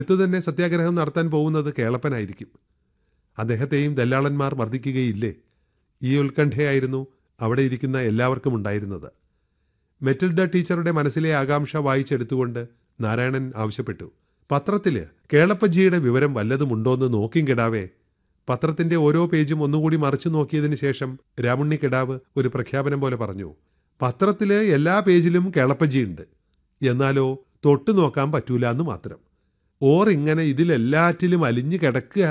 തന്നെ സത്യാഗ്രഹം നടത്താൻ പോകുന്നത് കേളപ്പനായിരിക്കും അദ്ദേഹത്തെയും ദല്ലാളന്മാർ മർദ്ദിക്കുകയില്ലേ ഈ ഉത്കണ്ഠയായിരുന്നു അവിടെ ഇരിക്കുന്ന എല്ലാവർക്കും ഉണ്ടായിരുന്നത് മെറ്റിൽഡ ടീച്ചറുടെ മനസ്സിലെ ആകാംക്ഷ വായിച്ചെടുത്തുകൊണ്ട് നാരായണൻ ആവശ്യപ്പെട്ടു പത്രത്തില് കേളപ്പജിയുടെ വിവരം വല്ലതുമുണ്ടോന്ന് നോക്കിയും കിടാവേ പത്രത്തിന്റെ ഓരോ പേജും ഒന്നുകൂടി മറിച്ചു നോക്കിയതിനു ശേഷം രാമുണ്ണി കിടാവ് ഒരു പ്രഖ്യാപനം പോലെ പറഞ്ഞു പത്രത്തില് എല്ലാ പേജിലും കേളപ്പജിയുണ്ട് എന്നാലോ തൊട്ടു നോക്കാൻ പറ്റൂല എന്ന് മാത്രം ഓർ ഇങ്ങനെ ഇതിലെല്ലാറ്റിലും അലിഞ്ഞു കിടക്കുക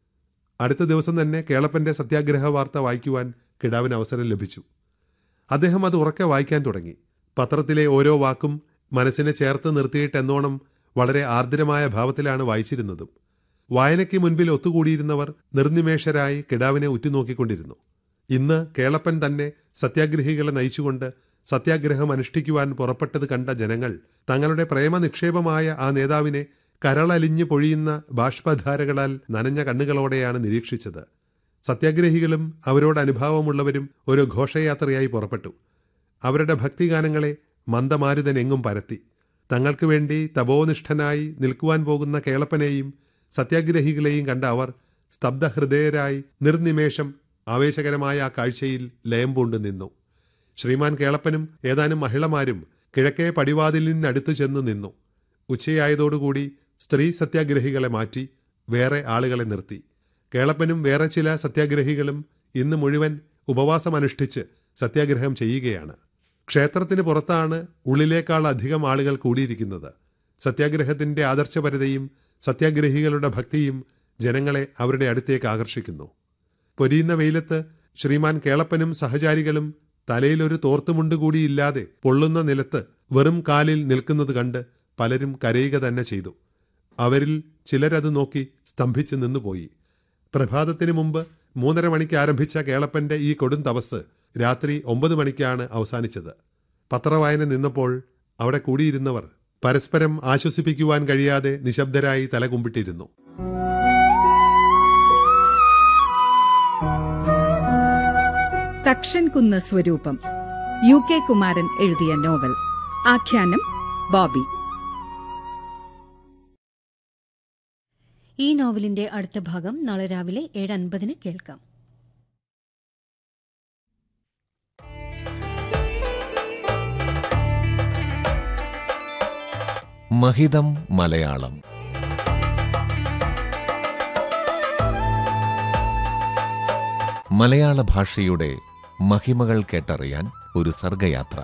അടുത്ത ദിവസം തന്നെ കേളപ്പന്റെ സത്യാഗ്രഹ വാർത്ത വായിക്കുവാൻ കിടാവിന് അവസരം ലഭിച്ചു അദ്ദേഹം അത് ഉറക്കെ വായിക്കാൻ തുടങ്ങി പത്രത്തിലെ ഓരോ വാക്കും മനസ്സിനെ ചേർത്ത് നിർത്തിയിട്ടെന്നോണം വളരെ ആർദ്രമായ ഭാവത്തിലാണ് വായിച്ചിരുന്നതും വായനയ്ക്ക് മുൻപിൽ ഒത്തുകൂടിയിരുന്നവർ നിർനിമേഷരായി കിടാവിനെ ഉറ്റുനോക്കിക്കൊണ്ടിരുന്നു ഇന്ന് കേളപ്പൻ തന്നെ സത്യാഗ്രഹികളെ നയിച്ചുകൊണ്ട് സത്യാഗ്രഹം അനുഷ്ഠിക്കുവാൻ പുറപ്പെട്ടത് കണ്ട ജനങ്ങൾ തങ്ങളുടെ പ്രേമനിക്ഷേപമായ ആ നേതാവിനെ കരളലിഞ്ഞു പൊഴിയുന്ന ബാഷ്പധാരകളാൽ നനഞ്ഞ കണ്ണുകളോടെയാണ് നിരീക്ഷിച്ചത് സത്യാഗ്രഹികളും അവരോട് അനുഭാവമുള്ളവരും ഒരു ഘോഷയാത്രയായി പുറപ്പെട്ടു അവരുടെ ഭക്തിഗാനങ്ങളെ മന്ദമാരുതൻ എങ്ങും പരത്തി തങ്ങൾക്ക് വേണ്ടി തപോനിഷ്ഠനായി നിൽക്കുവാൻ പോകുന്ന കേളപ്പനെയും സത്യാഗ്രഹികളെയും കണ്ട അവർ സ്തബ്ധഹൃദയരായി നിർനിമേഷം ആവേശകരമായ ആ കാഴ്ചയിൽ ലയം പൂണ്ടു നിന്നു ശ്രീമാൻ കേളപ്പനും ഏതാനും മഹിളമാരും കിഴക്കേ പടിവാതിലിനടുത്തു ചെന്ന് നിന്നു ഉച്ചയായതോടുകൂടി സ്ത്രീ സത്യാഗ്രഹികളെ മാറ്റി വേറെ ആളുകളെ നിർത്തി കേളപ്പനും വേറെ ചില സത്യാഗ്രഹികളും ഇന്ന് മുഴുവൻ ഉപവാസമനുഷ്ഠിച്ച് സത്യാഗ്രഹം ചെയ്യുകയാണ് ക്ഷേത്രത്തിന് പുറത്താണ് ഉള്ളിലേക്കാൾ അധികം ആളുകൾ കൂടിയിരിക്കുന്നത് സത്യാഗ്രഹത്തിന്റെ ആദർശപരതയും സത്യാഗ്രഹികളുടെ ഭക്തിയും ജനങ്ങളെ അവരുടെ അടുത്തേക്ക് ആകർഷിക്കുന്നു പൊരിയുന്ന വെയിലത്ത് ശ്രീമാൻ കേളപ്പനും സഹചാരികളും തലയിലൊരു തോർത്തുമുണ്ട് കൂടിയില്ലാതെ പൊള്ളുന്ന നിലത്ത് വെറും കാലിൽ നിൽക്കുന്നത് കണ്ട് പലരും കരയുക തന്നെ ചെയ്തു അവരിൽ ചിലരത് നോക്കി സ്തംഭിച്ചു നിന്നുപോയി പ്രഭാതത്തിന് മുമ്പ് മൂന്നര മണിക്ക് ആരംഭിച്ച കേളപ്പന്റെ ഈ കൊടും തപസ് രാത്രി ഒമ്പത് മണിക്കാണ് അവസാനിച്ചത് പത്രവായന നിന്നപ്പോൾ അവിടെ കൂടിയിരുന്നവർ പരസ്പരം ആശ്വസിപ്പിക്കുവാൻ കഴിയാതെ നിശബ്ദരായി തലകുമ്പിട്ടിരുന്നു തക്ഷൻകുന്ന് സ്വരൂപം യു കെ കുമാരൻ എഴുതിയ നോവൽ ആഖ്യാനം ബോബി ഈ നോവലിന്റെ അടുത്ത ഭാഗം നാളെ രാവിലെ ഏഴ് അൻപതിന് കേൾക്കാം മഹിതം മലയാളം മലയാള ഭാഷയുടെ മഹിമകൾ കേട്ടറിയാൻ ഒരു സർഗയാത്ര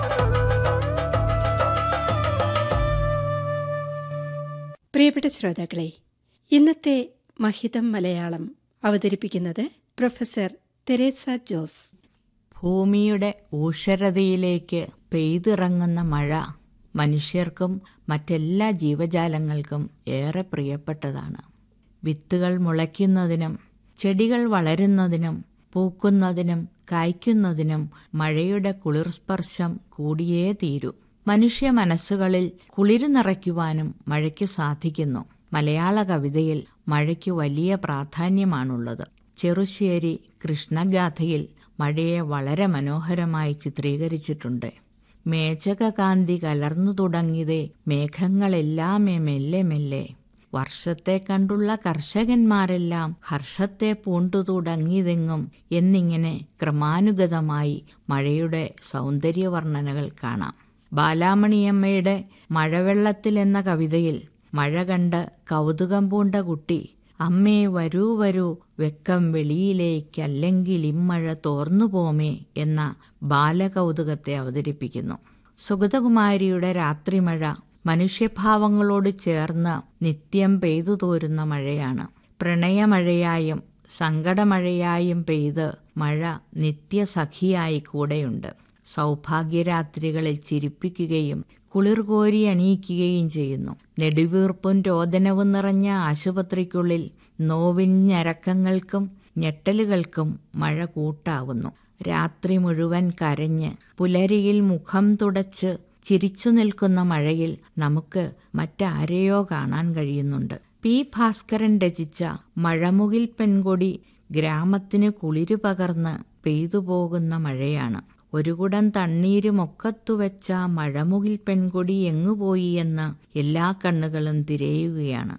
പ്രിയപ്പെട്ട ശ്രോതാക്കളെ ഇന്നത്തെ മഹിതം മലയാളം അവതരിപ്പിക്കുന്നത് പ്രൊഫസർ തെരേസ ജോസ് ഭൂമിയുടെ ഊഷരതയിലേക്ക് പെയ്തിറങ്ങുന്ന മഴ മനുഷ്യർക്കും മറ്റെല്ലാ ജീവജാലങ്ങൾക്കും ഏറെ പ്രിയപ്പെട്ടതാണ് വിത്തുകൾ മുളയ്ക്കുന്നതിനും ചെടികൾ വളരുന്നതിനും പൂക്കുന്നതിനും കായ്ക്കുന്നതിനും മഴയുടെ കുളിർസ്പർശം കൂടിയേ തീരൂ മനുഷ്യ മനസ്സുകളിൽ കുളിരു നിറയ്ക്കുവാനും മഴയ്ക്ക് സാധിക്കുന്നു മലയാള കവിതയിൽ മഴയ്ക്ക് വലിയ പ്രാധാന്യമാണുള്ളത് ചെറുശ്ശേരി കൃഷ്ണഗാഥയിൽ മഴയെ വളരെ മനോഹരമായി ചിത്രീകരിച്ചിട്ടുണ്ട് മേചകകാന്തി കലർന്നു തുടങ്ങിയതേ മേഘങ്ങളെല്ലാമേ മെല്ലെ മെല്ലെ വർഷത്തെ കണ്ടുള്ള കർഷകന്മാരെല്ലാം ഹർഷത്തെ പൂണ്ടു തുടങ്ങിയതെങ്ങും എന്നിങ്ങനെ ക്രമാനുഗതമായി മഴയുടെ സൗന്ദര്യവർണ്ണനകൾ കാണാം ബാലാമണിയമ്മയുടെ മഴവെള്ളത്തിൽ എന്ന കവിതയിൽ മഴ കണ്ട് കൗതുകം പൂണ്ട കുട്ടി അമ്മേ വരൂ വരൂ വെക്കം വെളിയിലേക്കല്ലെങ്കിൽ ഇമ്മഴ തോർന്നു പോമേ എന്ന ബാലകൗതുകത്തെ അവതരിപ്പിക്കുന്നു സുഗതകുമാരിയുടെ രാത്രിമഴ മനുഷ്യഭാവങ്ങളോട് ചേർന്ന് നിത്യം പെയ്തു തോരുന്ന മഴയാണ് പ്രണയമഴയായും സങ്കടമഴയായും പെയ്ത് മഴ നിത്യസഖിയായി കൂടെയുണ്ട് സൗഭാഗ്യരാത്രികളിൽ ചിരിപ്പിക്കുകയും കുളിർകോരി അണിയിക്കുകയും ചെയ്യുന്നു നെടുവീർപ്പും രോദനവും നിറഞ്ഞ ആശുപത്രിക്കുള്ളിൽ നോവിഞ്ഞരക്കങ്ങൾക്കും ഞെട്ടലുകൾക്കും മഴ കൂട്ടാവുന്നു രാത്രി മുഴുവൻ കരഞ്ഞ് പുലരിയിൽ മുഖം തുടച്ച് ചിരിച്ചു നിൽക്കുന്ന മഴയിൽ നമുക്ക് മറ്റാരെയോ കാണാൻ കഴിയുന്നുണ്ട് പി ഭാസ്കരൻ രചിച്ച മഴമുകിൽ പെൺകൊടി ഗ്രാമത്തിന് കുളിരു പകർന്ന് പെയ്തു പോകുന്ന മഴയാണ് ഒരു കുടം തണ്ണീരുമൊക്കത്തു വെച്ച മഴമുകിൽ പെൺകൊടി എങ്ങുപോയി എന്ന് എല്ലാ കണ്ണുകളും തിരയുകയാണ്